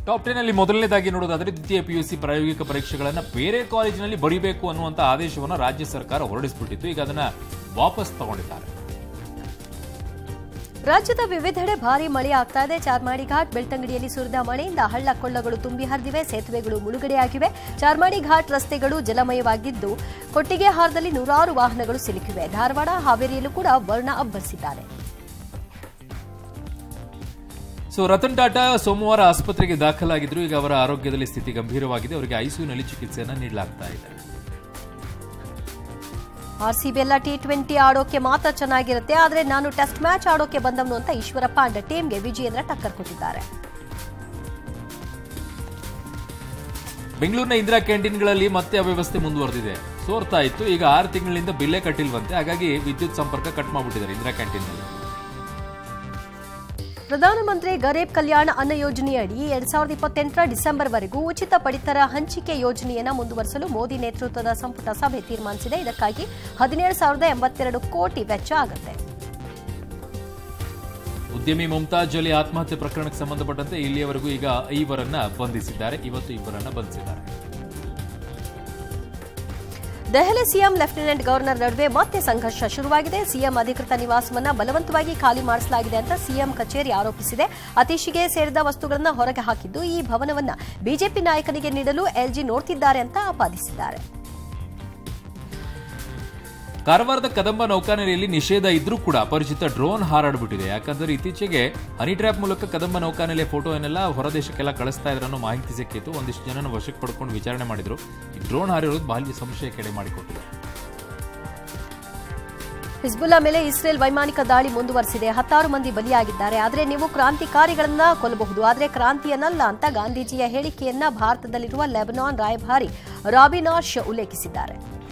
top ten ಅಲ್ಲಿ ಮೊದಲನೇದಾಗಿ ನೋಡೋದಾದ್ರೆ ದ್ವಿತೀಯ ಪಿಯುಸಿ ಪ್ರಾಯೋಗಿಕ ಪರೀಕ್ಷೆಗಳನ್ನ ಬೇರೆ ಕಾಲೇಜಿನಲ್ಲಿ ಬರೀಬೇಕು ಅನ್ನುವಂತ ಆದೇಶವನ್ನು ರಾಜ್ಯ ಸರ್ಕಾರ ಹೊರಡಿಸಿಬಿಟ್ಟಿತ್ತು ಈಗ ಅದನ್ನ ವಾಪಸ್ ತಗೊಂಡಿದ್ದಾರೆ ರಾಜ್ಯದ ವಿವಿಧೆಡೆ ಭಾರೀ ಮಳೆ ಆಗ್ತಾ ಇದೆ ಚಾರ್ಮಾಡಿ ಘಾಟ್ ಬೆಳ್ತಂಗಡಿಯಲ್ಲಿ ಸುರಿದ ಮಳೆಯಿಂದ ಹಳ್ಳ ಕೊಳ್ಳಗಳು ತುಂಬಿ ಹರಿದಿವೆ ಸೇತುವೆಗಳು ಮುಳುಗಡೆಯಾಗಿವೆ ಚಾರ್ಮಾಡಿ ಘಾಟ್ ರಸ್ತೆಗಳು ಜಲಮಯವಾಗಿದ್ದು ಕೊಟ್ಟಿಗೆಹಾರದಲ್ಲಿ ನೂರಾರು ವಾಹನಗಳು ಸಿಲುಕಿವೆ ಧಾರವಾಡ ಹಾವೇರಿಯಲ್ಲೂ ಕೂಡ ವರ್ಣ ಅಬ್ಬರಿಸಿದ್ದಾರೆ ಸೊ ರತನ್ ಟಾಟಾ ಸೋಮವಾರ ಆಸ್ಪತ್ರೆಗೆ ದಾಖಲಾಗಿದ್ರು ಈಗ ಅವರ ಆರೋಗ್ಯದಲ್ಲಿ ಸ್ಥಿತಿ ಗಂಭೀರವಾಗಿದೆ ಅವರಿಗೆ ಐಸಿಯುನಲ್ಲಿ ಚಿಕಿತ್ಸೆಯನ್ನ ನೀಡಲಾಗ್ತಾ ಇದೆ ಆರ್ಸಿಬಿ ಎಲ್ಲ ಟಿ ಟ್ವೆಂಟಿ ಆಡೋಕೆ ಮಾತ್ರ ಚೆನ್ನಾಗಿರುತ್ತೆ ಆದ್ರೆ ನಾನು ಟೆಸ್ಟ್ ಮ್ಯಾಚ್ ಆಡೋಕೆ ಬಂದವನು ಅಂತ ಈಶ್ವರಪ್ಪ ಅಂಡ್ ಟೀಮ್ಗೆ ವಿಜಯೇಂದ್ರ ಟಕ್ಕರ್ ಕೊಟ್ಟಿದ್ದಾರೆ ಬೆಂಗಳೂರಿನ ಇಂದಿರಾ ಕ್ಯಾಂಟೀನ್ಗಳಲ್ಲಿ ಮತ್ತೆ ಅವ್ಯವಸ್ಥೆ ಮುಂದುವರೆದಿದೆ ಸೋರ್ತಾ ಇತ್ತು ಈಗ ಆರು ತಿಂಗಳಿಂದ ಬಿಲ್ಲೇ ಕಟ್ಟಿಲ್ವಂತೆ ಹಾಗಾಗಿ ವಿದ್ಯುತ್ ಸಂಪರ್ಕ ಕಟ್ ಮಾಡಿಬಿಟ್ಟಿದ್ದಾರೆ ಇಂದಿರಾ ಕ್ಯಾಂಟೀನ್ನಲ್ಲಿ ಪ್ರಧಾನಮಂತ್ರಿ ಗರೀಬ್ ಕಲ್ಯಾಣ ಅನ್ನ ಯೋಜನೆಯಡಿ ಎರಡ್ ಸಾವಿರದ ಇಪ್ಪತ್ತೆಂಟರ ಡಿಸೆಂಬರ್ವರೆಗೂ ಉಚಿತ ಪಡಿತರ ಹಂಚಿಕೆ ಯೋಜನೆಯನ್ನು ಮುಂದುವರಿಸಲು ಮೋದಿ ನೇತೃತ್ವದ ಸಂಪುಟ ಸಭೆ ತೀರ್ಮಾನಿಸಿದೆ ಇದಕ್ಕಾಗಿ ಹದಿನೇಳು ಸಾವಿರದ ಎಂಬತ್ತೆರಡು ಕೋಟಿ ವೆಚ್ಚ ಆಗುತ್ತೆ ಉದ್ಯಮಿ ಮುಮ್ತಾಜ್ ಅಲಿ ಆತ್ಮಹತ್ಯೆ ಪ್ರಕರಣಕ್ಕೆ ಸಂಬಂಧಪಟ್ಟಂತೆ ಇಲ್ಲಿಯವರೆಗೂ ಈಗ ಐವರನ್ನ ಬಂಧಿಸಿದ್ದಾರೆ ಇವತ್ತು ಇಬ್ಬರನ್ನ ಬಂಧಿಸಿದ್ದಾರೆ ದೆಹಲಿ ಸಿಎಂ ಲೆಫ್ಟಿನೆಂಟ್ ಗವರ್ನರ್ ನಡುವೆ ಮತ್ತೆ ಸಂಘರ್ಷ ಶುರುವಾಗಿದೆ ಸಿಎಂ ಅಧಿಕೃತ ನಿವಾಸವನ್ನ ಬಲವಂತವಾಗಿ ಖಾಲಿ ಮಾಡಿಸಲಾಗಿದೆ ಅಂತ ಸಿಎಂ ಕಚೇರಿ ಆರೋಪಿಸಿದೆ ಅತೀಶಿಗೆ ಸೇರಿದ ವಸ್ತುಗಳನ್ನು ಹೊರಗೆ ಹಾಕಿದ್ದು ಈ ಭವನವನ್ನ ಬಿಜೆಪಿ ನಾಯಕನಿಗೆ ನೀಡಲು ಎಲ್ಜಿ ನೋಡ್ತಿದ್ದಾರೆ ಅಂತ ಆಪಾದಿಸಿದ್ದಾರೆ ಕಾರವಾರದ ಕದಂಬ ನೌಕಾನೆಲೆಯಲ್ಲಿ ನಿಷೇಧ ಇದ್ರೂ ಕೂಡ ಅಪರಿಚಿತ ಡ್ರೋನ್ ಹಾರಾಡ್ಬಿಟ್ಟಿದೆ ಯಾಕಂದ್ರೆ ಇತ್ತೀಚೆಗೆ ಹನಿ ಟ್ರ್ಯಾಪ್ ಮೂಲಕ ಕದಂಬ ನೌಕಾನೆಲೆ ಫೋಟೋವನ್ನೆಲ್ಲ ಹೊರದೇಶಕ್ಕೆಲ್ಲ ಕಳಿಸ್ತಾ ಇದ್ರು ಅನ್ನೋ ಮಾಹಿತಿ ಸಿಕ್ಕಿತ್ತು ಒಂದಿಷ್ಟು ಜನನ ವಶಕ್ಕೆ ಪಡ್ಕೊಂಡು ವಿಚಾರಣೆ ಮಾಡಿದ್ರು ಈ ಡ್ರೋನ್ ಹಾರಿರೋದು ಭಾರಿ ಸಂಶಯ ಕೆಡೆ ಮಾಡಿಕೊಟ್ಟಿದೆ ಹಿಜ್ಬುಲ್ಲಾ ಮೇಲೆ ಇಸ್ರೇಲ್ ವೈಮಾನಿಕ ದಾಳಿ ಮುಂದುವರೆಸಿದೆ ಹತ್ತಾರು ಮಂದಿ ಬಲಿಯಾಗಿದ್ದಾರೆ ಆದರೆ ನೀವು ಕ್ರಾಂತಿಕಾರಿಗಳನ್ನ ಕೊಲ್ಲಬಹುದು ಆದರೆ ಕ್ರಾಂತಿಯನ್ನಲ್ಲ ಅಂತ ಗಾಂಧೀಜಿಯ ಹೇಳಿಕೆಯನ್ನ ಭಾರತದಲ್ಲಿರುವ ಲೆಬನಾನ್ ರಾಯಭಾರಿ ರಾಬಿನಾಶ್ ಉಲ್ಲೇಖಿಸಿದ್ದಾರೆ